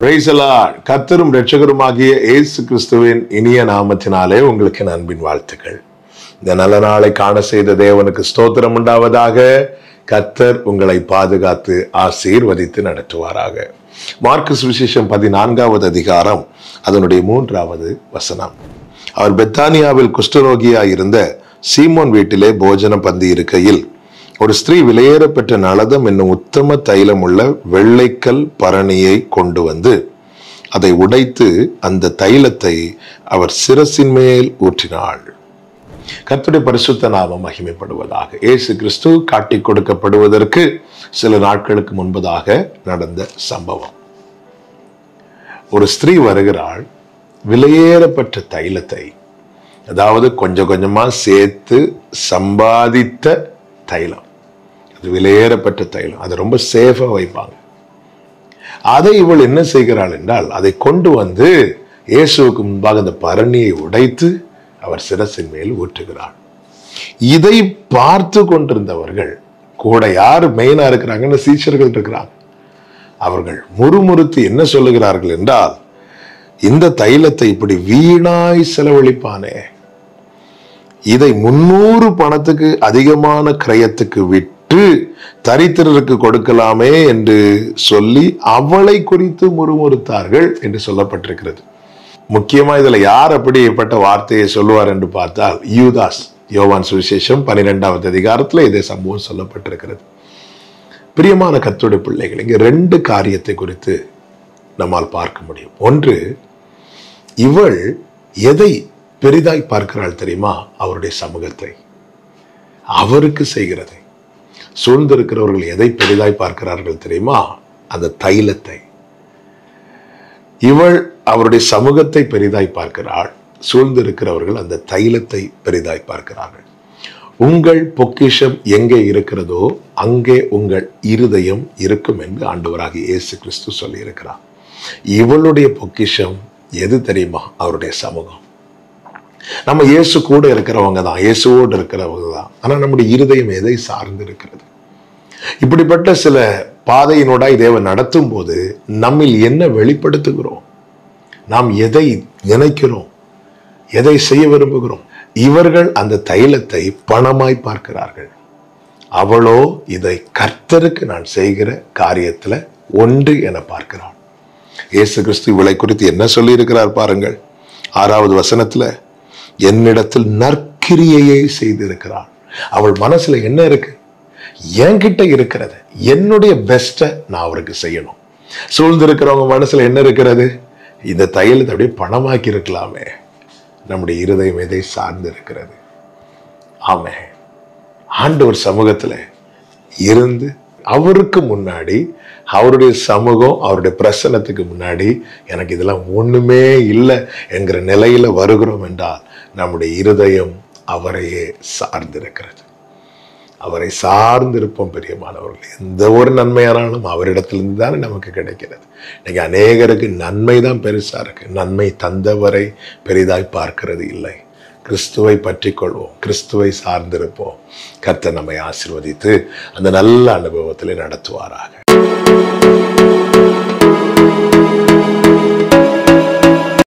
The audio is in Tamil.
பிரைசலா கத்தரும் ரட்சகருமாகிய இயேசு கிறிஸ்துவின் இனிய நாமத்தினாலே உங்களுக்கு என் அன்பின் வாழ்த்துக்கள் இந்த நல்ல நாளை காண செய்த தேவனுக்கு ஸ்தோத்திரம் உண்டாவதாக கத்தர் உங்களை பாதுகாத்து ஆசீர்வதித்து நடத்துவாராக மார்க்கு சுவிசேஷம் பதினான்காவது அதிகாரம் அதனுடைய மூன்றாவது வசனம் அவர் பெத்தானியாவில் குஷ்டரோகியாய் இருந்த சீமோன் வீட்டிலே போஜனம் பந்தி இருக்கையில் ஒரு ஸ்திரீ விலையேறப்பெற்ற நலதம் என்னும் உத்தம தைலம் உள்ள வெள்ளைக்கல் பரணியை கொண்டு வந்து அதை உடைத்து அந்த தைலத்தை அவர் சிரசின் மேல் ஊற்றினாள் கர்த்தருடைய பரிசுத்த நாமம் மகிமைப்படுவதாக இயேசு கிறிஸ்து காட்டிக் கொடுக்கப்படுவதற்கு சில நாட்களுக்கு முன்பதாக நடந்த சம்பவம் ஒரு ஸ்திரீ வருகிறாள் விலையேறப்பட்ட தைலத்தை அதாவது கொஞ்சம் கொஞ்சமா சேர்த்து சம்பாதித்த தைலம் அது விலையேறப்பட்ட தைலம் அதை ரொம்ப சேஃபா வைப்பாங்க அதை இவள் என்ன செய்கிறாள் என்றால் அதை கொண்டு வந்து இயேசுவுக்கு முன்பாக அந்த பரணியை உடைத்து அவர் சிரசின் மேல் ஊற்றுகிறாள் இதை பார்த்து கொண்டிருந்தவர்கள் கூட யார் மெயினா இருக்கிறாங்கன்னு சீச்சர்கள் இருக்கிறாங்க அவர்கள் முறுமுறுத்து என்ன சொல்லுகிறார்கள் என்றால் இந்த தைலத்தை இப்படி வீணாய் செலவழிப்பானே இதை முன்னூறு பணத்துக்கு அதிகமான கிரயத்துக்கு விட்டு தரித்திரருக்கு கொடுக்கலாமே என்று சொல்லி அவளை குறித்து முறுமுறுத்தார்கள் என்று சொல்லப்பட்டிருக்கிறது முக்கியமா இதுல யார் அப்படிப்பட்ட வார்த்தையை சொல்லுவார் என்று பார்த்தால் யூதாஸ் யோவான் சுவிசேஷம் பனிரெண்டாவது அதிகாரத்துல இதே சம்பவம் சொல்லப்பட்டிருக்கிறது பிரியமான கத்தோட பிள்ளைகள் இங்க ரெண்டு காரியத்தை குறித்து நம்மால் பார்க்க முடியும் ஒன்று இவள் எதை பெரிதாய் பார்க்கிறாள் தெரியுமா அவருடைய சமூகத்தை அவருக்கு செய்கிறதை சூழ்ந்திருக்கிறவர்கள் எதை பெரிதாய் பார்க்கிறார்கள் தெரியுமா அந்த தைலத்தை இவள் அவருடைய சமூகத்தை பெரிதாய் பார்க்கிறாள் சூழ்ந்திருக்கிறவர்கள் அந்த தைலத்தை பெரிதாய் பார்க்கிறார்கள் உங்கள் பொக்கிஷம் எங்கே இருக்கிறதோ அங்கே உங்கள் இருதயம் இருக்கும் என்று ஆண்டவராக இயேசு கிறிஸ்து சொல்லி இருக்கிறார் இவளுடைய பொக்கிஷம் எது தெரியுமா அவருடைய சமூகம் நம்ம இயேசு கூட இருக்கிறவங்க தான் இயேசுவோடு இருக்கிறவங்க தான் ஆனா நம்முடைய இருதயம் எதை சார்ந்து இருக்கிறது இப்படிப்பட்ட சில பாதையினோடாய் தேவன் நடத்தும் போது நம்மில் என்ன வெளிப்படுத்துகிறோம் நாம் எதை நினைக்கிறோம் எதை செய்ய விரும்புகிறோம் இவர்கள் அந்த தைலத்தை பணமாய் பார்க்கிறார்கள் அவளோ இதை கர்த்தருக்கு நான் செய்கிற காரியத்துல ஒன்று என பார்க்கிறாள் இயேசு கிறிஸ்து இவளை குறித்து என்ன சொல்லி இருக்கிறார் பாருங்கள் ஆறாவது வசனத்துல என்னிடத்தில் நற்கிரியையை செய்திருக்கிறாள் அவள் மனசுல என்ன இருக்கு என்கிட்ட இருக்கிறது என்னுடைய பெஸ்ட்டை நான் அவருக்கு செய்யணும் சூழ்ந்திருக்கிறவங்க மனசுல என்ன இருக்கிறது இந்த தையலத்தை அப்படியே பணமாக்கி இருக்கலாமே நம்முடைய இருதயம் எதை சார்ந்து இருக்கிறது ஆமே ஆண்டவர் சமூகத்துல இருந்து அவருக்கு முன்னாடி அவருடைய சமூகம் அவருடைய பிரசனத்துக்கு முன்னாடி எனக்கு இதெல்லாம் ஒண்ணுமே இல்லை என்கிற நிலையில வருகிறோம் என்றால் நம்முடைய இருதயம் அவரையே சார்ந்திருக்கிறது அவரை சார்ந்திருப்போம் பெரியமானவர்கள் எந்த ஒரு நன்மையானாலும் அவரிடத்திலிருந்து தானே நமக்கு கிடைக்கிறது இன்னைக்கு அநேகருக்கு நன்மை தான் பெருசா இருக்கு நன்மை தந்தவரை பெரிதாய் பார்க்கிறது இல்லை கிறிஸ்துவை பற்றி கொள்வோம் கிறிஸ்துவை சார்ந்திருப்போம் கர்த்தர் நம்மை ஆசிர்வதித்து அந்த நல்ல அனுபவத்திலே நடத்துவாராக